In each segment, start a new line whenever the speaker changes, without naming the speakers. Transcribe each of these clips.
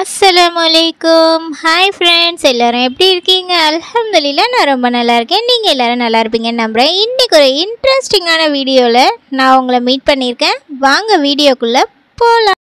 அஸ்ஸலாமு அலைக்கும் hi friends எல்லாரும் எப்படி இருக்கீங்க அல்ஹம்துலில்லாஹ் நான் ரொம்ப நல்லா இருக்கேன் நீங்கள் எல்லாரும் நல்லா இருப்பீங்கன்னு நம்புகிறேன் இன்றைக்கி ஒரு இன்ட்ரெஸ்டிங்கான வீடியோவில் நான் உங்களை மீட் பண்ணியிருக்கேன் வாங்க வீடியோக்குள்ளே போகலாம்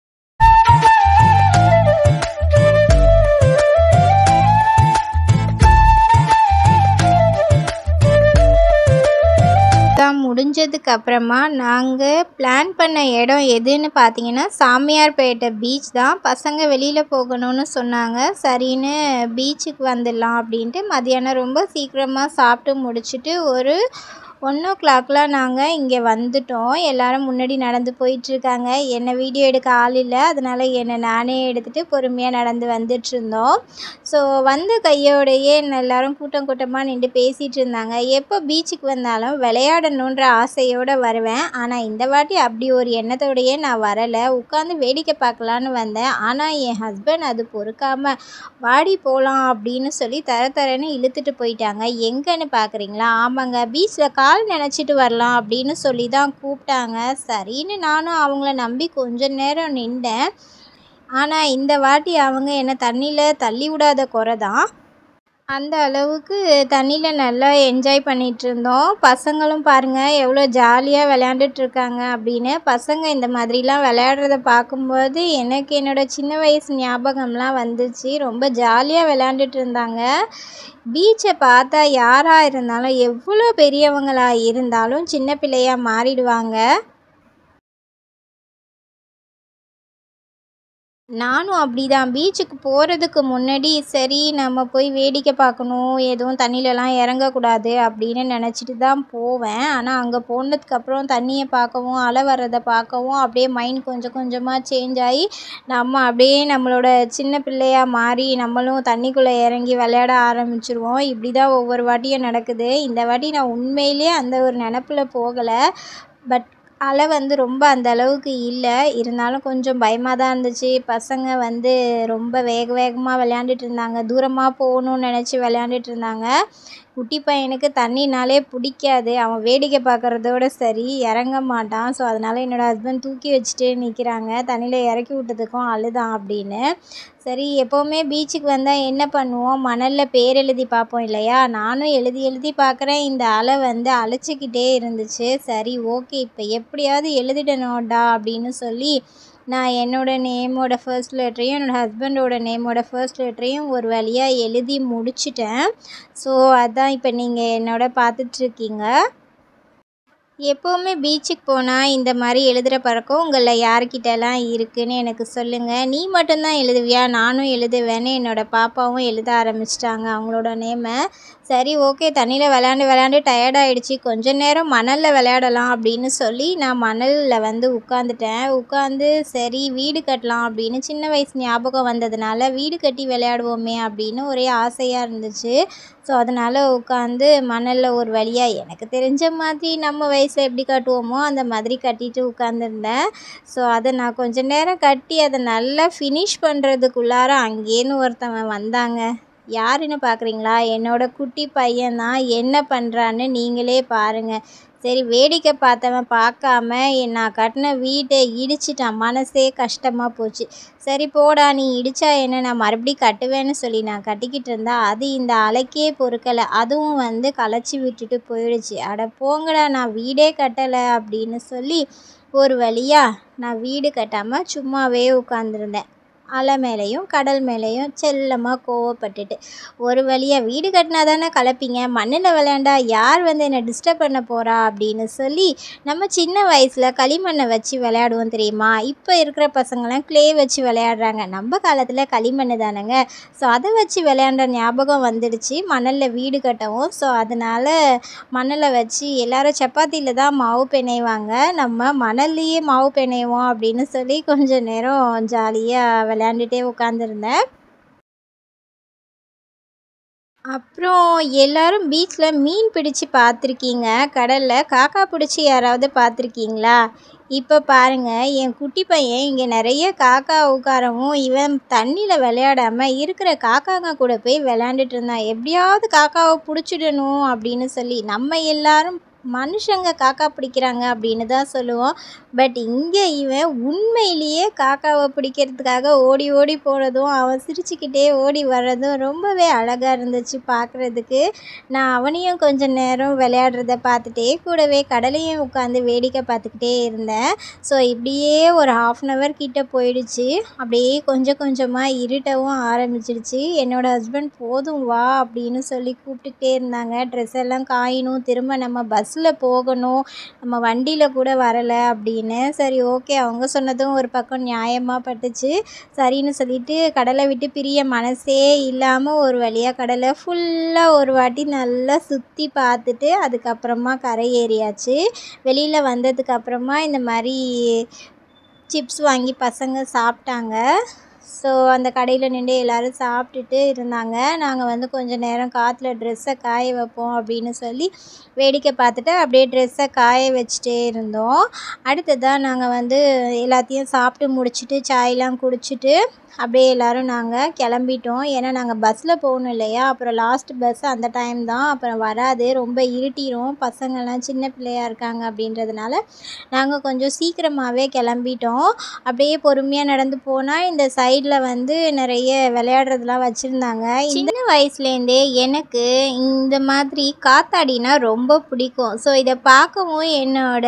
தான் முடிஞ்சதுக்கு அப்புறமா நாங்கள் பிளான் பண்ண இடம் எதுன்னு பார்த்தீங்கன்னா சாமியார்பேட்டை பீச் தான் பசங்க வெளியில் போகணும்னு சொன்னாங்க சரின்னு பீச்சுக்கு வந்துடலாம் அப்படின்ட்டு மதியானம் ரொம்ப சீக்கிரமாக சாப்பிட்டு முடிச்சுட்டு ஒரு ஒன் ஓ கிளாக்லாம் நாங்கள் இங்கே வந்துட்டோம் எல்லாரும் முன்னாடி நடந்து போயிட்டுருக்காங்க என்னை வீடியோ எடுக்க ஆள் இல்லை அதனால் என்னை நானே எடுத்துகிட்டு பொறுமையாக நடந்து வந்துட்டு இருந்தோம் ஸோ வந்த கையோடையே எல்லாரும் கூட்டம் கூட்டமாக நின்று பேசிகிட்டு இருந்தாங்க எப்போ பீச்சுக்கு வந்தாலும் விளையாடணுன்ற ஆசையோடு வருவேன் ஆனால் இந்த வாட்டி அப்படி ஒரு எண்ணத்தோடையே நான் வரலை உட்காந்து வேடிக்கை பார்க்கலான்னு வந்தேன் ஆனால் என் ஹஸ்பண்ட் அது பொறுக்காமல் வாடி போகலாம் அப்படின்னு சொல்லி தர தரன்னு இழுத்துட்டு போயிட்டாங்க எங்கன்னு பார்க்குறீங்களா ஆமாங்க பீச்சில் கால் நினச்சிட்டு வரலாம் அப்படின்னு சொல்லி தான் கூப்பிட்டாங்க சரின்னு நானும் அவங்கள நம்பி கொஞ்ச நேரம் நின்றேன் ஆனால் இந்த வாட்டி அவங்க என்னை தண்ணியில் தள்ளி விடாத குறை தான் அந்த அளவுக்கு தண்ணியில் நல்லா என்ஜாய் பண்ணிகிட்டு இருந்தோம் பசங்களும் பாருங்கள் எவ்வளோ ஜாலியாக விளையாண்டுட்டு இருக்காங்க அப்படின்னு பசங்க இந்த மாதிரிலாம் விளையாடுறத பார்க்கும்போது எனக்கு என்னோடய சின்ன வயசு ஞாபகம்லாம் வந்துச்சு ரொம்ப ஜாலியாக விளையாண்டுட்டு இருந்தாங்க பீச்சை பார்த்தா யாராக இருந்தாலும் எவ்வளோ பெரியவங்களாக இருந்தாலும் சின்ன பிள்ளையாக மாறிடுவாங்க நானும் அப்படி தான் பீச்சுக்கு போகிறதுக்கு முன்னாடி சரி நம்ம போய் வேடிக்கை பார்க்கணும் எதுவும் தண்ணியிலலாம் இறங்கக்கூடாது அப்படின்னு நினச்சிட்டு தான் போவேன் ஆனால் அங்கே போனதுக்கப்புறம் தண்ணியை பார்க்கவும் அலை வர்றதை பார்க்கவும் அப்படியே மைண்ட் கொஞ்சம் கொஞ்சமாக சேஞ்ச் ஆகி நம்ம அப்படியே நம்மளோட சின்ன பிள்ளையாக மாறி நம்மளும் தண்ணிக்குள்ளே இறங்கி விளையாட ஆரம்பிச்சிருவோம் இப்படி தான் ஒவ்வொரு வாட்டியும் நடக்குது இந்த வாட்டி நான் உண்மையிலேயே அந்த ஒரு நினப்பில் போகலை பட் அலை வந்து ரொம்ப அந்த அளவுக்கு இல்லை இருந்தாலும் கொஞ்சம் பயமாக தான் இருந்துச்சு பசங்க வந்து ரொம்ப வேக வேகமாக விளையாண்டுட்டு இருந்தாங்க தூரமாக போகணும்னு நினச்சி விளையாண்டுட்டு இருந்தாங்க குட்டி பையனுக்கு தண்ணினாலே பிடிக்காது அவன் வேடிக்கை பார்க்குறதோட சரி இறங்க மாட்டான் ஸோ அதனால் என்னோடய ஹஸ்பண்ட் தூக்கி வச்சுட்டு நிற்கிறாங்க தண்ணியில் இறக்கி விட்டதுக்கும் அழுதான் அப்படின்னு சரி எப்போவுமே பீச்சுக்கு வந்தால் என்ன பண்ணுவோம் மணலில் பேர் எழுதி பார்ப்போம் இல்லையா நானும் எழுதி எழுதி பார்க்குறேன் இந்த அலை வந்து அழைச்சிக்கிட்டே இருந்துச்சு சரி ஓகே இப்போ எப்படியாவது எழுதிடணும்டா அப்படின்னு சொல்லி நான் என்னோடய நேமோட ஃபர்ஸ்ட் லெட்டரையும் என்னோடய ஹஸ்பண்டோட நேமோட ஃபர்ஸ்ட் லெட்டரையும் ஒரு வழியாக எழுதி முடிச்சிட்டேன் ஸோ அதான் இப்போ நீங்கள் என்னோட பார்த்துட்ருக்கீங்க எப்போவுமே பீச்சுக்கு போனால் இந்த மாதிரி எழுதுகிற பழக்கம் உங்களில் யார்கிட்டலாம் இருக்குதுன்னு எனக்கு சொல்லுங்கள் நீ மட்டும்தான் எழுதுவியா நானும் எழுதுவேன்னு என்னோடய பாப்பாவும் எழுத ஆரம்பிச்சிட்டாங்க அவங்களோட நேமை சரி ஓகே தண்ணியில் விளையாண்டு விளையாண்டு டயர்டாயிடுச்சு கொஞ்ச நேரம் மணலில் விளையாடலாம் அப்படின்னு சொல்லி நான் மணலில் வந்து உட்காந்துட்டேன் உட்காந்து சரி வீடு கட்டலாம் அப்படின்னு சின்ன வயசு ஞாபகம் வந்ததுனால வீடு கட்டி விளையாடுவோமே அப்படின்னு ஒரே ஆசையாக இருந்துச்சு ஸோ அதனால் உட்காந்து மணலில் ஒரு வழியாக எனக்கு தெரிஞ்ச மாதிரி நம்ம வயசில் எப்படி கட்டுவோமோ அந்த மாதிரி கட்டிட்டு உட்காந்துருந்தேன் ஸோ அதை நான் கொஞ்ச நேரம் கட்டி அதை நல்லா ஃபினிஷ் பண்ணுறதுக்குள்ளார அங்கேன்னு ஒருத்தவன் வந்தாங்க யாருன்னு பார்க்குறீங்களா என்னோட குட்டி பையன் தான் என்ன பண்ணுறான்னு நீங்களே பாருங்கள் சரி வேடிக்கை பார்த்தவன் பார்க்காம நான் கட்டின வீட்டை இடிச்சிட்டான் மனசே கஷ்டமாக போச்சு சரி போடா நீ இடிச்சா என்ன நான் மறுபடியும் கட்டுவேன்னு சொல்லி நான் கட்டிக்கிட்டு இருந்தா அது இந்த அலைக்கே பொறுக்கலை அதுவும் வந்து களைச்சி விட்டுட்டு போயிடுச்சு அட போங்கடா நான் வீடே கட்டலை அப்படின்னு சொல்லி ஒரு வழியாக நான் வீடு கட்டாமல் சும்மாவே உட்காந்துருந்தேன் அலை மேலேயும் கடல் மேலேயும் செல்லமாக கோவப்பட்டுட்டு ஒரு வழியாக வீடு கட்டினா தானே கலப்பீங்க மண்ணில் விளையாண்டா யார் வந்து என்னை டிஸ்டர்ப் பண்ண போகிறா அப்படின்னு சொல்லி நம்ம சின்ன வயசில் களிமண்ணை வச்சு விளையாடுவோம் தெரியுமா இப்போ இருக்கிற பசங்களாம் க்ளே வச்சு விளையாடுறாங்க நம்ம காலத்தில் களிமண் தானேங்க ஸோ அதை வச்சு விளையாண்ட ஞாபகம் வந்துடுச்சு மணலில் வீடு கட்டவும் ஸோ அதனால் மணலை வச்சு எல்லோரும் சப்பாத்தியில் தான் மாவு பிணைவாங்க நம்ம மணல்லையே மாவு பிணைவோம் அப்படின்னு சொல்லி கொஞ்சம் நேரம் ஜாலியாக விளையாண்டுட்டே உட்காந்துருந்தேன் அப்புறம் எல்லாரும் பீச்சில் மீன் பிடிச்சி பார்த்துருக்கீங்க கடலில் காக்கா பிடிச்சி யாராவது பார்த்துருக்கீங்களா இப்போ பாருங்கள் என் குட்டி பையன் இங்கே நிறைய காக்கா உட்காரவும் இவன் தண்ணியில் விளையாடாமல் இருக்கிற காக்காங்க கூட போய் விளையாண்டுட்டு இருந்தான் எப்படியாவது காக்காவை பிடிச்சிடணும் அப்படின்னு சொல்லி நம்ம எல்லாரும் மனுஷங்க காக்கா பிடிக்கிறாங்க அப்படின்னு தான் சொல்லுவோம் பட் இங்கே இவன் உண்மையிலேயே காக்காவை பிடிக்கிறதுக்காக ஓடி ஓடி போனதும் அவன் சிரிச்சுக்கிட்டே ஓடி வர்றதும் ரொம்பவே அழகாக இருந்துச்சு பார்க்குறதுக்கு நான் அவனையும் கொஞ்ச நேரம் விளையாடுறத பார்த்துட்டே கூடவே கடலையும் உட்காந்து வேடிக்கை பார்த்துக்கிட்டே இருந்தேன் ஸோ இப்படியே ஒரு ஹாஃப் அன் ஹவர் கிட்ட போயிடுச்சு அப்படியே கொஞ்சம் கொஞ்சமாக இருட்டவும் ஆரம்பிச்சிடுச்சு என்னோடய ஹஸ்பண்ட் போதும் வா அப்படின்னு சொல்லி கூப்பிட்டுக்கிட்டே இருந்தாங்க ட்ரெஸ் எல்லாம் காயணும் திரும்ப நம்ம பஸ்ஸில் போகணும் நம்ம வண்டியில் கூட வரலை அப்படின்னு சரி ஓகே அவங்க சொன்னதும் ஒரு பக்கம் நியாயமாக பட்டுச்சு சரின்னு சொல்லிட்டு கடலை விட்டு பிரிய மனசே இல்லாமல் ஒரு வழியாக கடலை ஃபுல்லாக ஒரு வாட்டி நல்லா சுற்றி பார்த்துட்டு அதுக்கப்புறமா கரை ஏறியாச்சு வெளியில் வந்ததுக்கு அப்புறமா இந்த மாதிரி சிப்ஸ் வாங்கி பசங்க சாப்பிட்டாங்க ஸோ அந்த கடையில் நின்று எல்லோரும் சாப்பிட்டுட்டு இருந்தாங்க நாங்கள் வந்து கொஞ்சம் நேரம் காற்றுல ட்ரெஸ்ஸை காய வைப்போம் அப்படின்னு சொல்லி வேடிக்கை பார்த்துட்டு அப்படியே ட்ரெஸ்ஸை காய வச்சுட்டே இருந்தோம் அடுத்ததாக நாங்கள் வந்து எல்லாத்தையும் சாப்பிட்டு முடிச்சுட்டு சாயெலாம் குடிச்சிட்டு அப்படியே எல்லோரும் நாங்கள் கிளம்பிட்டோம் ஏன்னா நாங்கள் பஸ்ஸில் போகணும் இல்லையா அப்புறம் லாஸ்ட் பஸ் அந்த டைம் தான் அப்புறம் வராது ரொம்ப இருட்டிடும் பசங்கள்லாம் சின்ன பிள்ளையா இருக்காங்க அப்படின்றதுனால நாங்கள் கொஞ்சம் சீக்கிரமாகவே கிளம்பிட்டோம் அப்படியே பொறுமையாக நடந்து போனால் இந்த சைடில் வந்து நிறைய விளையாடுறதுலாம் வச்சுருந்தாங்க சின்ன வயசுலேருந்தே எனக்கு இந்த மாதிரி காத்தாடினா ரொம்ப பிடிக்கும் ஸோ இதை பார்க்கவும் என்னோட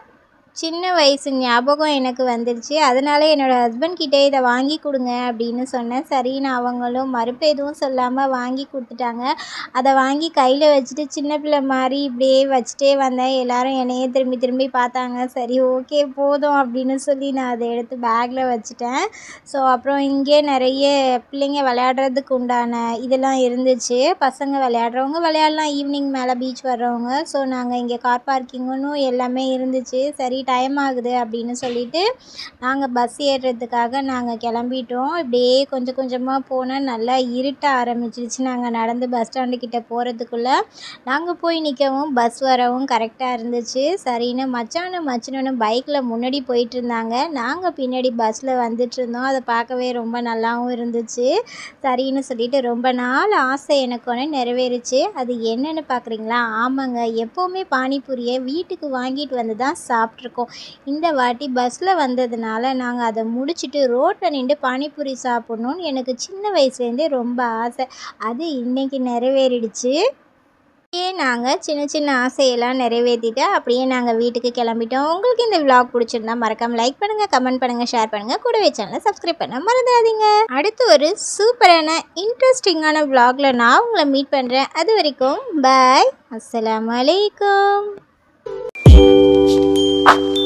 சின்ன வயசு ஞாபகம் எனக்கு வந்துடுச்சு அதனால என்னோடய ஹஸ்பண்ட் கிட்டே இதை வாங்கி கொடுங்க அப்படின்னு சொன்னேன் சரின்னு அவங்களும் மறுப்பு எதுவும் சொல்லாமல் வாங்கி கொடுத்துட்டாங்க அதை வாங்கி கையில் வச்சுட்டு சின்ன பிள்ளை மாதிரி இப்படியே வச்சுட்டே வந்தேன் எல்லாரும் என்னையே திரும்பி திரும்பி பார்த்தாங்க சரி ஓகே போதும் அப்படின்னு சொல்லி நான் அதை எடுத்து பேக்கில் வச்சுட்டேன் ஸோ அப்புறம் இங்கே நிறைய பிள்ளைங்க விளையாடுறதுக்கு உண்டான இதெல்லாம் இருந்துச்சு பசங்க விளையாடுறவங்க விளையாடலாம் ஈவினிங் மேலே பீச் வர்றவங்க ஸோ நாங்கள் இங்கே கார் பார்க்கிங்கும் எல்லாமே இருந்துச்சு சரி டைம் ஆகுது அப்படின்னு சொல்லிட்டு நாங்கள் பஸ் ஏறுறதுக்காக நாங்கள் கிளம்பிட்டோம் இப்படியே கொஞ்சம் கொஞ்சமாக போனால் நல்லா இருட்ட ஆரம்பிச்சிருச்சு நாங்கள் நடந்து பஸ் ஸ்டாண்டு கிட்ட போகிறதுக்குள்ளே நாங்கள் போய் நிற்கவும் பஸ் வரவும் கரெக்டாக இருந்துச்சு சரின்னு மச்சானும் மச்சனும் பைக்கில் முன்னாடி போயிட்டு இருந்தாங்க நாங்கள் பின்னாடி பஸ்ஸில் வந்துட்டு இருந்தோம் அதை பார்க்கவே ரொம்ப நல்லாவும் இருந்துச்சு சரின்னு சொல்லிட்டு ரொம்ப நாள் ஆசை எனக்கு ஒன்று நிறைவேறுச்சு அது என்னன்னு பார்க்குறீங்களா ஆமாங்க எப்போவுமே பானிபூரியை வீட்டுக்கு வாங்கிட்டு வந்து தான் சாப்பிட்ருக்கோம் இந்த வாட்டி பஸ்ஸில் வந்ததுனால நாங்கள் அதை முடிச்சுட்டு ரோட்டில் நின்று பானிபூரி சாப்பிட்ணுன்னு எனக்கு சின்ன வயசுலேருந்தே ரொம்ப ஆசை அது இன்னைக்கு நிறைவேறிடுச்சு அப்படியே நாங்கள் சின்ன சின்ன ஆசையெல்லாம் நிறைவேற்றிட்டு அப்படியே நாங்கள் வீட்டுக்கு கிளம்பிட்டோம் உங்களுக்கு இந்த vlog பிடிச்சிருந்தா மறக்காம லைக் பண்ணுங்கள் கமெண்ட் பண்ணுங்கள் ஷேர் பண்ணுங்கள் கூடவே சேனலை சப்ஸ்கிரைப் பண்ண மறந்துடாதீங்க அடுத்து ஒரு சூப்பரான இன்ட்ரெஸ்டிங்கான vlogல நான் உங்களை மீட் பண்ணுறேன் அது வரைக்கும் பாய் அஸ்ஸலாமு அலைக்கும்